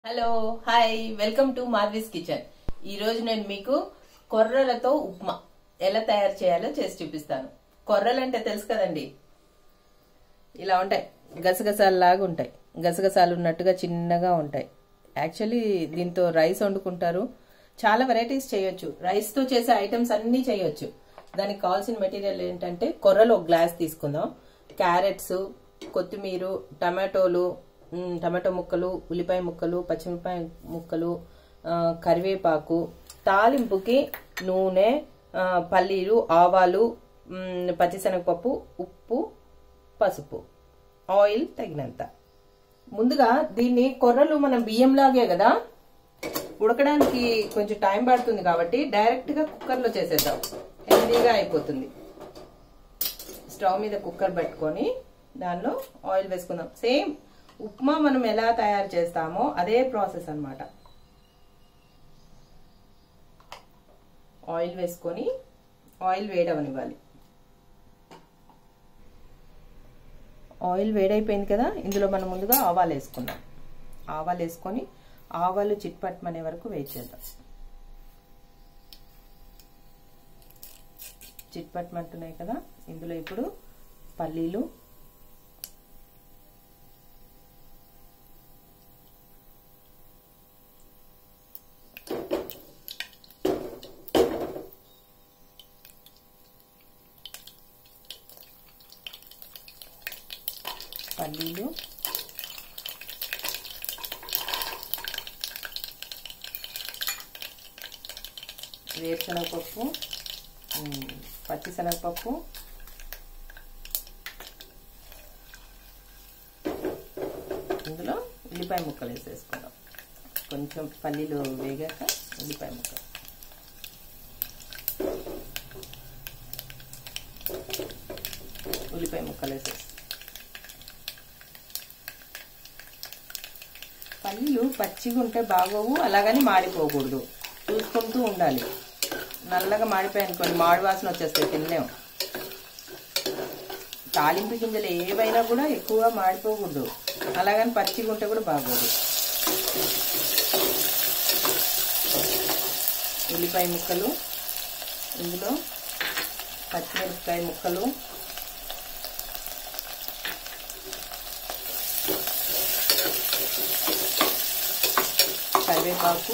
hello hi welcome to Marvis kitchen ఈ రోజు నేను మీకు కొర్రలతో ఉప్మా ఎలా తయారు చేయాలో చేసి చూపిస్తాను కొర్రలు అంటే తెలుసు కదండి ఇలా ఉంటాయి గసగసాలు లాగా ఉంటాయి గసగసాలు ఉన్నట్టుగా చిన్నగా ఉంటాయి యాక్చువల్లీ దీంతో రైస్ వండుకుంటారు చాలా వెరైటీస్ చేయొచ్చు రైస్తో చేసే ఐటమ్స్ అన్నీ చేయొచ్చు దానికి కావాల్సిన మెటీరియల్ ఏంటంటే కొర్రలు ఒక గ్లాస్ తీసుకుందాం క్యారెట్స్ కొత్తిమీర టమాటోలు మ్, టమాటో ముక్కలు ఉల్లిపాయ ముక్కలు పచ్చిమిరపాయ ముక్కలు ఆ, కరివేపాకు తాలింపుకి నూనె ఆ, పల్లీలు ఆవాలు మ్, పచ్చిశనగపప్పు ఉప్పు పసుపు ఆయిల్ తగినంత ముందుగా దీన్ని కొర్రలు మనం బియ్యంలాగే కదా ఉడకడానికి కొంచెం టైం పడుతుంది కాబట్టి డైరెక్ట్ గా కుక్కర్ లో చేసేద్దాం హెల్దీగా అయిపోతుంది స్టవ్ మీద కుక్కర్ పెట్టుకొని దానిలో ఆయిల్ వేసుకుందాం సేమ్ ఉప్మా మనం ఎలా తయారు చేస్తామో అదే ప్రాసెస్ అన్నమాట ఆయిల్ వేసుకొని ఆయిల్ వేడవనివ్వాలి ఆయిల్ వేడైపోయింది కదా ఇందులో మనం ముందుగా ఆవాలు వేసుకుందాం ఆవాలు వేసుకొని ఆవాలు చిట్పట్టమనే వరకు వెయిట్ చేద్దాం చిట్పట్టమంటున్నాయి కదా ఇందులో ఇప్పుడు పల్లీలు పల్లీలు వేరుశనగపప్పు ఉమ్, పచ్చిశనగపప్పు ఇందులో ఉల్లిపాయ ముక్కలు వేసేసుకుందాం కొంచెం పల్లీలు వేగాక ఉల్లిపాయ ముక్కలు ఉల్లిపాయ ముక్కలు వేసేసి పల్లీలు పచ్చిగా ఉంటే బాగోవు అలాగని మాడిపోకూడదు చూసుకుంటూ ఉండాలి నల్లగా మాడిపోయాయి అనుకోండి మాడి వాసన వచ్చేస్తాయి తినలేము తాలింపు గింజలు ఏవైనా కూడా ఎక్కువగా మాడిపోకూడదు అలాగని పచ్చిగా ఉంటే కూడా బాగోదు ఉల్లిపాయ ముక్కలు ఇందులో పచ్చిమిరపకాయ ముక్కలు కరివేపాకు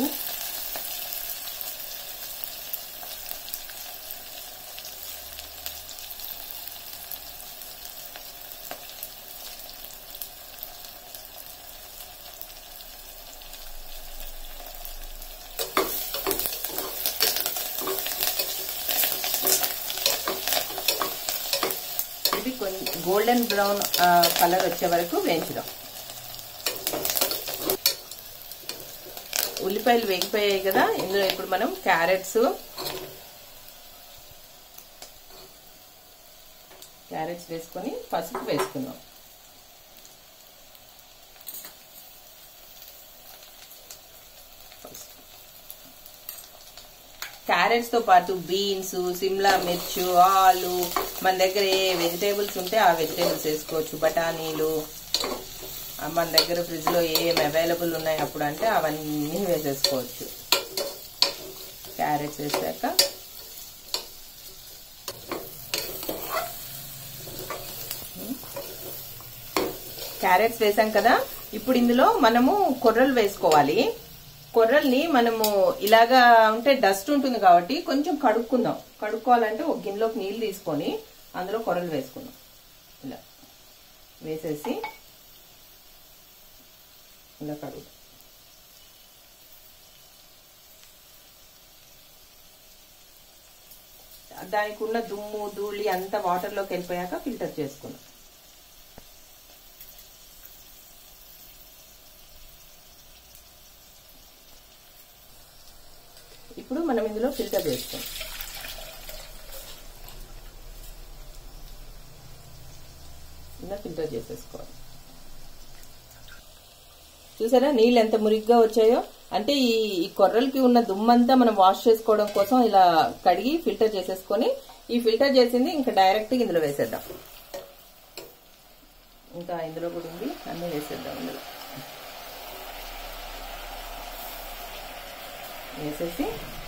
ఇది కొంచెం గోల్డెన్ బ్రౌన్ కలర్ వచ్చే వరకు వేయించుదాం ఉల్లిపాయలు వేగిపోయాయి కదా ఇందులో ఇప్పుడు మనం క్యారెట్స్ క్యారెట్స్ వేసుకొని పసుపు వేసుకుందాం క్యారెట్స్ తో పాటు బీన్స్ సిమ్లా మిర్చు ఆలు మన దగ్గర ఏ వెజిటేబుల్స్ ఉంటే ఆ వెజిటేబుల్స్ వేసుకోవచ్చు బఠానీలు ఆ మన దగ్గర ఫ్రిడ్జ్ లో ఏం అవైలబుల్ ఉన్నాయి అప్పుడు అంటే అవన్నీ వేసేసుకోవచ్చు క్యారెట్స్ వేసాక క్యారెట్స్ వేసాం కదా ఇప్పుడు ఇందులో మనము కొర్రలు వేసుకోవాలి కొర్రల్ని మనము ఇలాగా ఉంటే డస్ట్ ఉంటుంది కాబట్టి కొంచెం కడుక్కుందాం కడుక్కోవాలంటే ఒక గిన్నెలోకి నీళ్ళు తీసుకొని అందులో కొర్రలు వేసుకుందాం ఇలా వేసేసి ఇలా కడుగు దానికి ఉన్న దుమ్ము ధూళి అంతా వాటర్లోకి వెళ్ళిపోయాక ఫిల్టర్ చేసుకున్నాం ఇప్పుడు మనం ఇందులో ఫిల్టర్ చేసుకుందాం ఇలా ఫిల్టర్ చేసేసుకోవాలి చూసారా నీళ్ళు ఎంత మురిగ్గా వచ్చాయో అంటే ఈ ఈ కొర్రలకి ఉన్న దుమ్మంతా మనం వాష్ చేసుకోవడం కోసం ఇలా కడిగి ఫిల్టర్ చేసేసుకొని ఈ ఫిల్టర్ చేసింది ఇంకా డైరెక్ట్గా ఇందులో వేసేద్దాం ఇంకా ఇందులో కూడా ఉంది అన్నీ వేసేద్దాం ఇందులో వేసేసి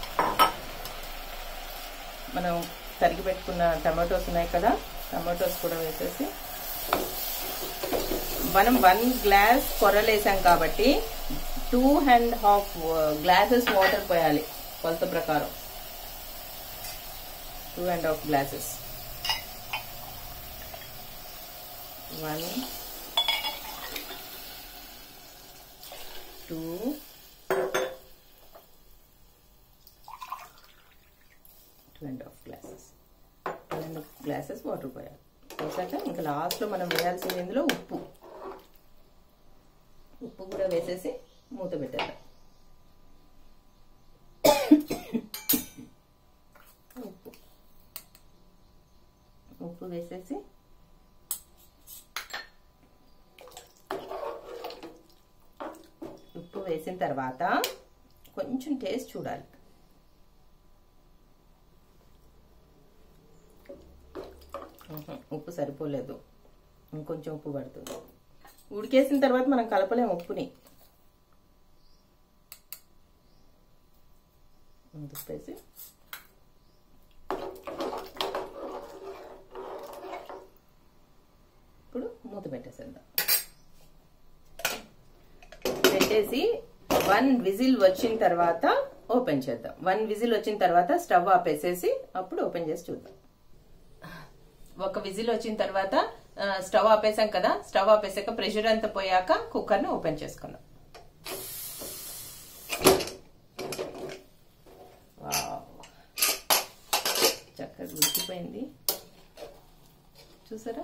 మనం తరిగి పెట్టుకున్న టమాటోస్ ఉన్నాయి కదా టమాటోస్ కూడా వేసేసి మనం వన్ గ్లాస్ కొర్రలు వేసాం కాబట్టి two and half glasses water పోయాలి కొలత ప్రకారం two and half glasses one two two and half glasses two and half glasses water పోయాలి పోసాక ఇంకా లాస్ట్లో మనం వేయాల్సింది ఇందులో ఉప్పు ఉప్పు కూడా వేసేసి మూత పెట్టేద్దాం ఉప్పు ఉప్పు వేసేసి ఉప్పు వేసిన తర్వాత కొంచెం టేస్ట్ చూడాలి ఉప్పు సరిపోలేదు ఇంకొంచెం ఉప్పు పడుతుంది ఉడికేసిన తర్వాత మనం కలపలేము ఉప్పుని ఉప్పేసి ఇప్పుడు మూత పెట్టేసేద్దాం పెట్టేసి వన్ విజిల్ వచ్చిన తర్వాత ఓపెన్ చేద్దాం వన్ విజిల్ వచ్చిన తర్వాత స్టవ్ ఆపేసేసి అప్పుడు ఓపెన్ చేసి చూద్దాం ఒక విజిల్ వచ్చిన తర్వాత స్టవ్ ఆపేసాం కదా స్టవ్ ఆపేసాక ప్రెషర్ అంతా పోయాక కుక్కర్ ని ఓపెన్ చేసుకుందాం చక్కగా ఉడికిపోయింది చూసారా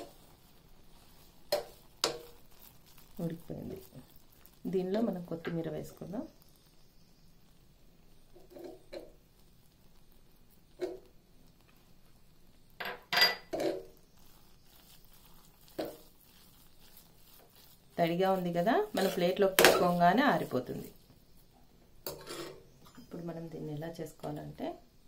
ఉడికిపోయింది దీనిలో మనం కొత్తిమీర వేసుకుందాం తడిగా ఉంది కదా మన ప్లేట్లోకి తీసుకోగానే ఆరిపోతుంది ఇప్పుడు మనం దీన్ని ఎలా చేసుకోవాలంటే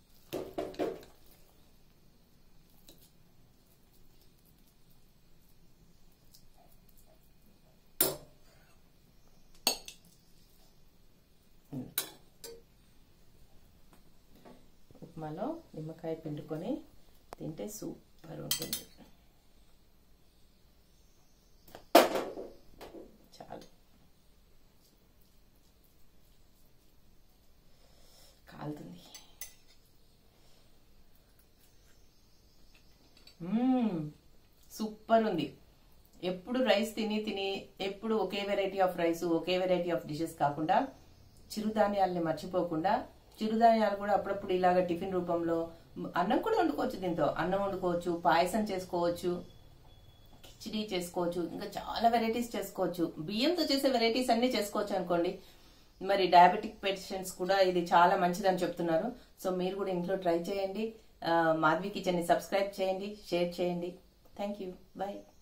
ఉప్మాలో నిమ్మకాయ పిండుకొని తింటే సూపర్ ఉంటుంది చాలు కాలుతుంది సూపర్ ఉంది ఎప్పుడు రైస్ తిని తిని ఎప్పుడు ఒకే వెరైటీ ఆఫ్ రైస్ ఒకే వెరైటీ ఆఫ్ డిషెస్ కాకుండా చిరుధాన్యాలని మర్చిపోకుండా చిరుధాన్యాలు కూడా అప్పుడప్పుడు ఇలాగ టిఫిన్ రూపంలో అన్నం కూడా వండుకోవచ్చు దీంతో అన్నం వండుకోవచ్చు పాయసం చేసుకోవచ్చు కిచిడి చేసుకోవచ్చు ఇంకా చాలా వెరైటీస్ చేసుకోవచ్చు బియ్యంతో చేసే వెరైటీస్ అన్ని చేసుకోవచ్చు అనుకోండి మరి డయాబెటిక్ పేషెంట్స్ కూడా ఇది చాలా మంచిదని చెప్తున్నారు సో మీరు కూడా ఇంట్లో ట్రై చేయండి మాధవి కిచెన్ ని సబ్స్క్రైబ్ చేయండి షేర్ చేయండి థ్యాంక్ యూ బాయ్